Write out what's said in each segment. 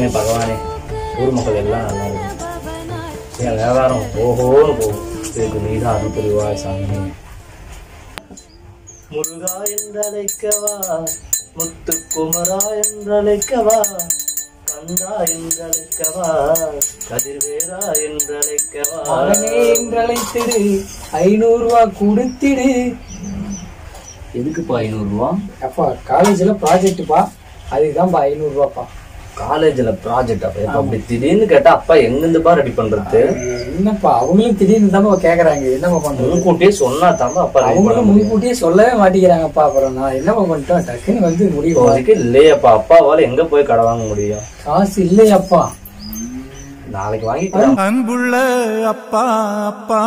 சாமி பகவானே ஊர் மக்கள் எல்லாம் நல்லா இருக்கும் என் வியாபாரம் ஓஹோன்னு போகும் இதுக்கு நீதான் அருள் புரிவாய் சாமி முருகா என்றழைக்கவா முத்துக்குமரா என்றழைக்கவா கந்தா என்றழைக்கவா கதிர்வேரா என்றழைக்கவா அவனே என்றழைத்திடு ஐநூறு ரூபாய் கொடுத்திடு எதுக்குப்பா ஐநூறு ரூபா அப்பா காலேஜ்ல ப்ராஜெக்ட்ப்பா அதுக்குதான்ப்பா ஐநூறு ரூபாப்பா காலேஜ்ல ப்ராஜெக்ட் அப்ப எப்ப அப்படி திடீர்னு கேட்டா அப்பா எங்கிருந்துப்பா ரெடி பண்றது என்னப்பா அவங்களும் திடீர்னு தான்ப்பா கேக்குறாங்க என்னப்பா பண்றது முன்கூட்டியே சொன்னா தாங்க அப்பா ரெடி பண்ண அவங்களும் முடியும் முன்கூட்டியே சொல்லவே மாட்டேங்கிறாங்கப்பா அப்புறம் நான் என்னப்பா பண்ணிட்டோம் டக்குன்னு வந்து முடியும் இப்போதைக்கு இல்லையப்பா அப்பாவால எங்க போய் கடை வாங்க முடியும் காசு இல்லையாப்பா நாளைக்கு வாங்கிக்கலாம் அன்புள்ள அப்பா அப்பா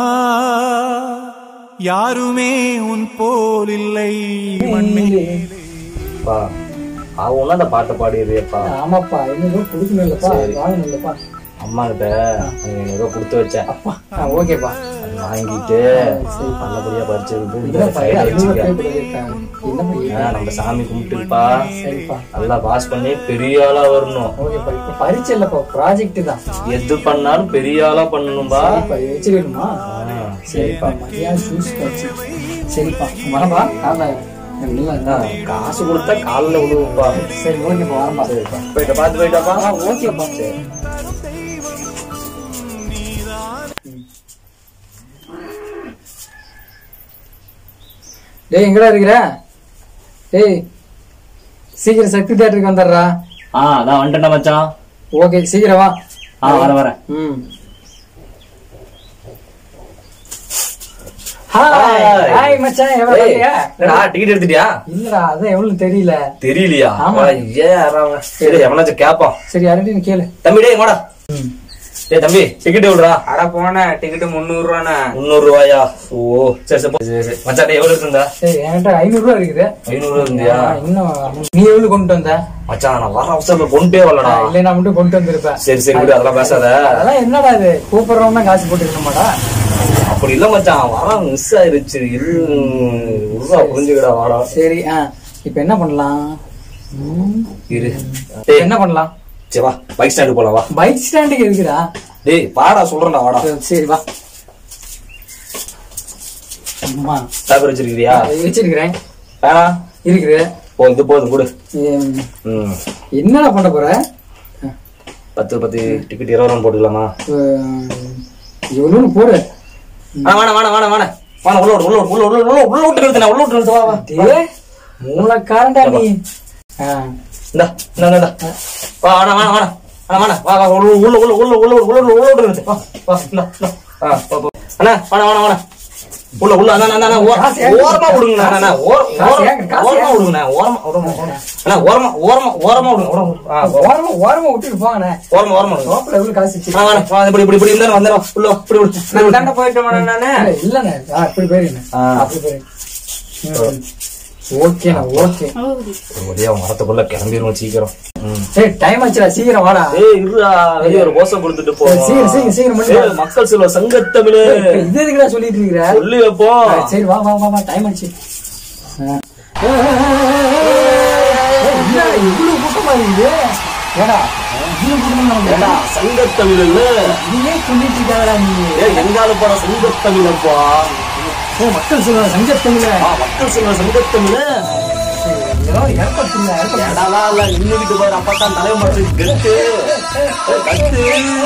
யாருமே உன் போல் இல்லை அப்பா அவன் அந்த பாட்டை பாடிடுறியப்பா ஆமாப்பா ஐநூறு ரூபாய் கொடுக்கணும் இல்லப்பா வாங்கணும் இல்லப்பா அம்மா கிட்ட நீங்க ஏதோ கொடுத்து வச்சேன் அப்பா ஆ, ஓகேப்பா அது வாங்கிட்டு நல்லபடியா படிச்சு இல்லப்பா சைடு ஐநூறு வச்சுக்க ரூபாய் கொடுத்துருக்காங்க என்னப்பா இது? ஆ, நம்ம சாமி கும்பிட்டுப்பா சரிப்பா நல்லா பாஸ் பண்ணி பெரிய ஆளா வரணும் ஓகேப்பா இப்ப பரீட்சை இல்லப்பா ப்ராஜெக்ட் தான் எது பண்ணாலும் பெரிய ஆளா பண்ணணும்பா சரிப்பா இது வச்சுக்கணுமா ஆ, சரிப்பா மதியம் ஜூஸ் வச்சு சரிப்பா வரப்பா காலைல நல்லா ஆ, காசு கொடுத்தா காலில் விழுவுப்பா சரி ஓகேப்பா வரப்பா சரிப்பா போயிட்ட பார்த்து போயிட்டாப்பா ஆ ஓகேப்பா சரி டேய் எங்கடா இருக்கிற டேய் சீக்கிரம் சக்தி தேட்டருக்கு வந்துடுறா ஆ அதான் வந்துட்டேன் மச்சான் ஓகே சீக்கிரம் வா ஆ வர வரேன் ம் ஹாய் Hi. ஹாய் மச்சான் எவ்வளவு இருக்கியா? டிக்கெட் எடுத்துட்டியா இல்லடா அதான் எவ்வளவு தெரியல தெரியலையா ஆமா. ஏன் யாராவது சரி எவனாச்சும் கேப்பான் சரி யார்கிட்டயும் கேளு தம்பி டேய் வாடா டேய் தம்பி டிக்கெட் எவ்வளோடா அட போன டிக்கெட் முந்நூறு ரூபாண்ணா முந்நூறு ரூபாயா ஓ சரி சரி போ. சரி சரி மச்சான் டேய் எவ்வளவு இருந்தா சரி என்கிட்ட ஐநூறு ரூபா இருக்குது ஐநூறு இருந்தியா ஆ, இன்னும் நீ எவ்வளவு கொண்டு வந்த மச்சான் நான் வர அவசரத்துல கொண்டே வரலடா இல்லை நான் மட்டும் கொண்டு வந்திருப்பேன் சரி சரி விடு அதெல்லாம் பேசாத அதெல்லாம் என்னடா இது கூப்பிடுறவங்க காசு போட்டுக்கணுமாடா அப்படி இல்ல மச்சான் வர மிஸ் ஆயிருச்சு இரு உருவா புரிஞ்சுக்கடா வாடா சரி ஆ இப்ப என்ன பண்ணலாம் ம், இரு இப்ப டேய் என்ன பண்ணலாம் சரி வா பைக் ஸ்டாண்டு போலாம் வா பைக் ஸ்டாண்டுக்கு இருக்குடா டேய் வாடா சொல்றேன்டா வாடா சரி வா அம்மா பேப்பர் வச்சிருக்கிறியா வச்சிருக்கிறேன் வேணா இருக்குது போ இது போதும் கொடு ம், ம் என்னடா பண்ண போற பத்து பத்து டிக்கெட் இருபது ரூபா போட்டுக்கலாமா எவ்வளவு போடு ஆ வேணா வேணா வேணா வேணா வேணா உள்ள விடு, உள்ள விடு, உள்ள விடு, உள்ள விடு, உள்ள விட்டு நிறுத்தினா உள்ள விட்டு நிறுத்து வா வா டேய், மூலக்காரன்டா நீ ஆ, இந்தா இந்தா இந்தா வா வேணா வேணா வேணா வேணா வேணா வா வா உள்ள உள்ள உள்ள உள்ள உள்ள உள்ள உள்ள உள்ள விட்டு நிறுத்து வா வா இந்தா இந்தா ஆ போ போ அண்ணா வேணா வேணா வேணா உள்ள உள்ள அண்ணா அண்ணா, அண்ணா ஓர- காசு ஏங்க, ஓரமா விடுங்கண்ணா அண்ணா, அண்ணா ஓர- காசு ஓர- ஏங்க, காசு ஓரமா ஏங்க. விடுங்கண்ணா ஓரமா ஓரமா ஓரமா. அண்ணா ஓரமா ஓரமா ஓரமா விடுங்க ஓரமா விடுங்க. ஆ ஓ- ஓரமா ஓரமா விட்டுட்டு போங்கண்ணே ஓரமா ஓரமா விடுங்க சோப்புல எவ்வளவு காசு வச்சு ஆ வேணா வா இப்படி இப்படி இப்படி இருந்தா வந்துடும் உள்ள வா, இப்படி விடு இப்படி விடு. தாண்ட போயிட்டோம்ண்ணா நானு இல்லண்ணே ஆ, இப்படி போயிருங்க ஆ. அப்படி போயிருங்க ம். ஓகேண்ணா ஓகே ஒரு வழியா மரத்துக்குள்ள கிளம்பிடுவோம் சீக்கிரம் ம் சரி டைம் ஆச்சுடா சீக்கிரம் வாடா ஏய் இருடா வெளிய ஒரு கோஷம் கொடுத்துட்டு போ சரி, சீக்கிரம், சீக்கிரம், சீக்கிரம் பண்ணு. ஏய், மக்கள் செல்வ சங்கத்தமிழ் இப்ப இது எதுக்குடா சொல்லிட்டு இருக்கிற சொல்லி வைப்போம் ஆ, சரி வா வா வா வா டைம் ஆச்சு ஆ. ஏய், ஏய், ஏய், ஏய், ஏய், என்னடா இவ்வளவு கூட்டமா இருக்குது ஏடா இவ்வளவு கூட்டமா இருக்குது? ஏடா சங்கத்தமிழ் இல்ல நீயே சொல்லிட்டு இருக்காடா நீ ஏய் எங்கால போற சங்கத்தமிழப்பா ஏய், மக்கள் சொல்லுவாங்க சங்கத்தமிழ ஆ, மக்கள் செல்வ சங்கத்தமிழ் ஏதோ ஏற்படுத்துங்க ஏற்படுத்துங்க ஏடாலா இல்ல நின்னுகிட்டு போற அப்பதான் தலைவன் மட்டும் கெத்து ஏய், கத்து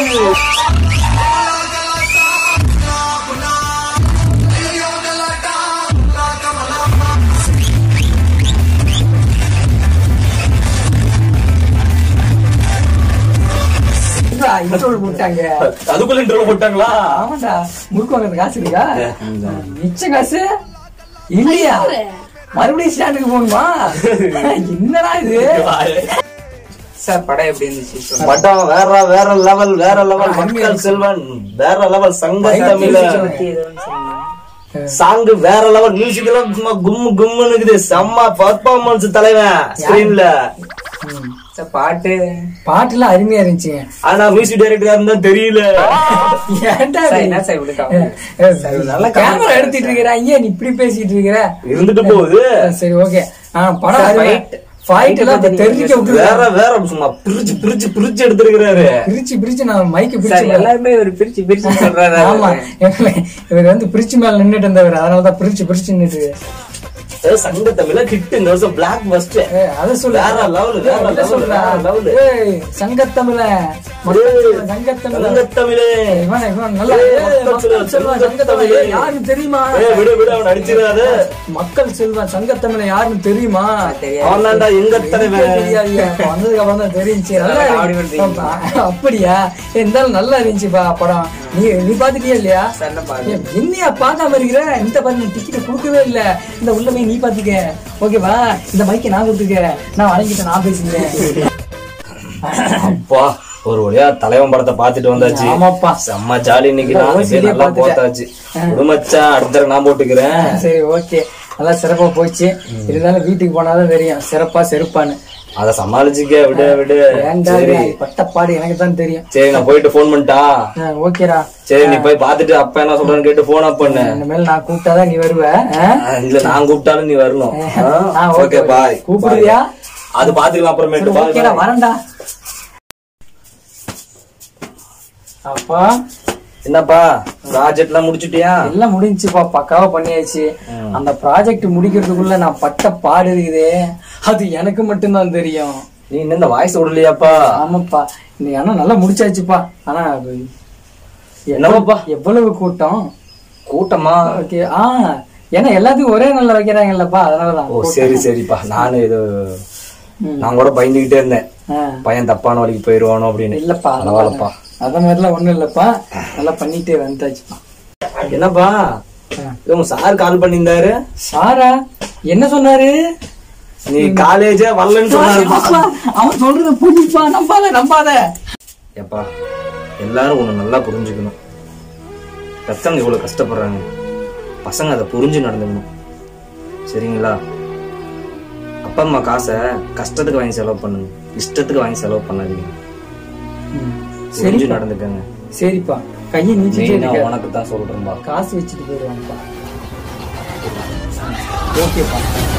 இன்ட்ரோல் போட்டாங்க அதுக்குள்ள இன்டர்வியூ போட்டாங்களா ஆமாண்டா முறுக்கு வாங்குறது காசு இருக்கா மிச்ச காசு இல்லையா மறுபடியும் ஸ்டாண்டுக்கு போகணுமா என்னடா இது சார் படம் எப்படி இருந்துச்சு சொல்லுங்க. பட்டம் வேற வேற லெவல் வேற லெவல் மக்கள் செல்வன் வேற லெவல் சங்கத்தமிழ பத்தி ஏதோ ஒண்ணு சொல்லுங்க. சாங் வேற லெவல் மியூசிக் எல்லாம் சும்மா கும்மு கும்முன்னு இருக்குது செம்ம பர்ஃபார்மன்ஸ் தலைவன் ஸ்கிரீன்ல சார் பாட்டு பாட்டுலாம் அருமையா இருந்துச்சுங்க ஆனா மியூசிக் டைரக்டர் இருந்தா தெரியல ஏன்டா சார் இது? என்ன சார் இப்படி ஏ, காமெடி? ஏ, நல்லா கேமரா எடுத்துட்டு இருக்கிற ஐயா நீ இப்படி பேசிட்டு இருக்கிற இருந்துட்டு போகுது சரி ஓகே ஆ படம் சார், அருமை. fight- பாயிண்ட் எல்லாம் இப்ப தெரிஞ்சுக்க விட்டுருவேன் வேற வேற சும்மா பிரிச்சு பிரிச்சு பிரிச்சு எடுத்திருக்கிறாரு பிரிச்சு பிரிச்சு நான் மைக்கு சார் பிரிச்சு எல்லாருமே ஒரு பிரிச்சு பிரிச்சு சொல்றாரு ஆமா இவர் வந்து பிரிச்சு மேல நின்னுட்டு இருந்தவர் அதனாலதான் பிரிச்சு பிரிச்சு நின்னுட்டு ஏ, சங்க தமிழ ஹிட் இந்த வருஷம் பிளாக் பஸ்ட் ஏய், அத சொல்லு வேற level, வேற என்ன level, சொல்ற? வேற level. ஏய், சங்கத்தமிழ சங்கத்தமிழ சங்கத்தமிழே இவன் இவன் நல்லா ஏய், ஏய், மக்கள் மக்கள் செல்வன் செல்வன் சங்கத்தமிழ சங்கத்தமிழ். யாருன்னு தெரியுமா ஏ விடு விடு அவன் அடிச்சிடாத மக்கள் செல்வன் சங்கத்தமிழ யாருன்னு தெரியுமா தெரியாது அவன் தான்டா எங்க தலைவன் தெரியாதுயா. இப்ப வந்ததுக்கு அப்புறம் தான் தெரிஞ்சுச்சு நல்லா காமெடி இருக்கு. பண்றீங்க. அப்படியா ஏய், இருந்தாலும் நல்லா இருந்துச்சுப்பா படம் நீ நீ பாத்துட்டியா இல்லையா சார் நான் பாருங்க ஏய், என்னையா பார்க்காம இருக்கிற இந்த பாரு டிக்கெட் கொடுக்கவே இல்ல இந்த உள்ள போய் நீ பாத்துக்க ஓகேவா இந்த மைக்கை நான் கொடுத்துக்க நான் வழங்கிட்டேன் நான் பேசுகிறேன் அப்பா ஒரு வழியா தலைவன் படத்தை பாத்துட்டு வந்தாச்சு ஆமாப்பா செம்ம ஜாலி இன்னைக்கு இல்ல, நான் OCD இதே நல்லா பாத்துட்டேன். போத்தாச்சு விடுமச்சா அடுத்த தடவை நான் போட்டுக்கிறேன் சரி ஓகே நல்லா சிறப்பா போச்சு இருந்தாலும் வீட்டுக்கு போனாதான் தெரியும் சிறப்பா செருப்பான்னு அத சமாளிச்சுக்க விடு விடு ஏன்டா சரி இது பட்டப்பாடு எனக்கு தான் தெரியும் சரி நான் போயிட்டு போன் பண்ணிட்டா ஆ, ஓகேடா சரி நீ போய் பாத்துட்டு அப்பா என்ன சொல்றான்னு கேட்டு போன் அப் பண்ணு இனிமேல் நான் கூப்பிட்டாதான் நீ வருவ ஆ? ஆ, இல்ல நான் கூப்பிட்டாலும் நீ வரணும் ஆ, ஓகே பாய் கூப்பிடுவியா அது பாத்துக்கலாம் அப்புறமேட்டு சரி, பாய் ஓகேடா வரேன்டா அப்பா என்னப்பா ப்ராஜெக்ட் எல்லாம் முடிச்சிட்டியா எல்லாம் முடிஞ்சுப்பா பக்காவா பண்ணியாச்சு அந்த ப்ராஜெக்ட் முடிக்கிறதுக்குள்ள நான் பட்ட பாடு இருக்குதே அது எனக்கு மட்டும்தான் தெரியும் நீ இன்னும் இந்த வாய்ஸ் விடலையாப்பா ஆமாப்பா இன்னைக்கு ஆனா நல்லா முடிச்சாச்சுப்பா ஆனா அது என்னவாப்பா எவ்வளவு கூட்டம் கூட்டமா ஓகே ஆ ஏன்னா எல்லாத்துக்கும் ஒரே நாள்ல வைக்கிறாங்கல்லப்பா அதனாலதான் ஓ சரி சரிப்பா நானும் இது ம். நான் கூட பயந்துகிட்டே இருந்தேன் ஆ, பையன் தப்பான வழிக்கு போயிருவானோ அப்படின்னு இல்லப்பா பரவாயில்லப்பா அத மாதிரிலாம் ஒண்ணும் இல்லப்பா நல்லா பண்ணிட்டே வந்தாச்சுப்பா என்னப்பா இது உங்க சார் கால் பண்ணியிருந்தாரு சாரா என்ன சொன்னாரு நீ காலேஜே வரலன்னு சொன்னாருப்பா அப்பா, அவன் சொல்றது புரியுப்பா நம்பாத நம்பாத எப்பா எல்லாரும் உன்னை நல்லா புரிஞ்சுக்கணும் பெத்தவங்க இவ்வளவு கஷ்டப்படுறாங்க பசங்க அதை புரிஞ்சு நடந்துக்கணும் சரிங்களா அப்பா அம்மா காசை கஷ்டத்துக்கு வாங்கி செலவு பண்ணுங்க இஷ்டத்துக்கு வாங்கி செலவு பண்ணாதீங்க புரிஞ்சு நடந்துக்கங்க சரிப்பா கையை நீச்சிட்டே மெயினா இருக்க உனக்கு தான் சொல்றேன்பா காசு வச்சுட்டு போயிடுவாங்கப்பா ஓகேப்பா